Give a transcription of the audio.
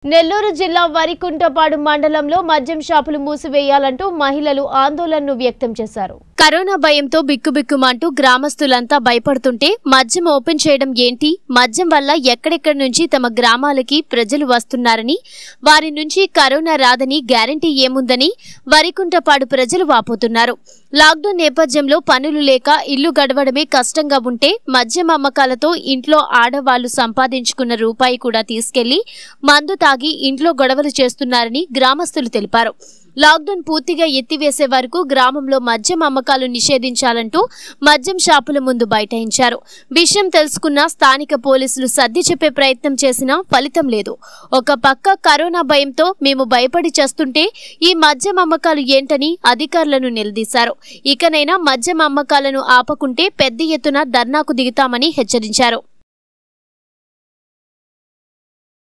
నెల్లూరు జిల్లా వరికుంటపాడు మండలంలో మద్యం షాపులు మూసివేయాలంటూ మహిళలు ఆందోళనను వ్యక్తం చేశారు కరోనా భయంతో బిక్కుబిక్కుమంటూ గ్రామస్తులంతా భయపడుతుంటే మద్యం ఓపెన్ చేయడం ఏంటి మద్యం వల్ల ఎక్కడెక్కడి నుంచి తమ గ్రామాలకి ప్రజలు వస్తున్నారని వారి నుంచి కరోనా రాదని గ్యారంటీ ఏముందని వరికుంటపాడు ప్రజలు వాపోతున్నారు లాక్డౌన్ నేపథ్యంలో పనులు లేక ఇల్లు గడవడమే కష్టంగా ఉంటే మద్యం అమ్మకాలతో ఇంట్లో ఆడవాళ్లు సంపాదించుకున్న రూపాయి కూడా తీసుకెళ్లి మందు తాగి ఇంట్లో గొడవలు చేస్తున్నారని గ్రామస్తులు తెలిపారు లాక్డౌన్ పూర్తిగా ఎత్తివేసే వరకు గ్రామంలో మద్యం అమ్మకాలు నిషేధించాలంటూ మద్యం షాపుల ముందు బైఠాయించారు విషయం తెలుసుకున్న స్థానిక పోలీసులు సర్ది చెప్పే ప్రయత్నం చేసినా ఫలితం లేదు ఒక పక్క కరోనా భయంతో మేము భయపడి చేస్తుంటే ఈ మద్యం అమ్మకాలు ఏంటని అధికారులను నిలదీశారు ఇకనైనా మద్యం అమ్మకాలను ఆపకుంటే పెద్ద ఎత్తున ధర్నాకు దిగుతామని హెచ్చరించారు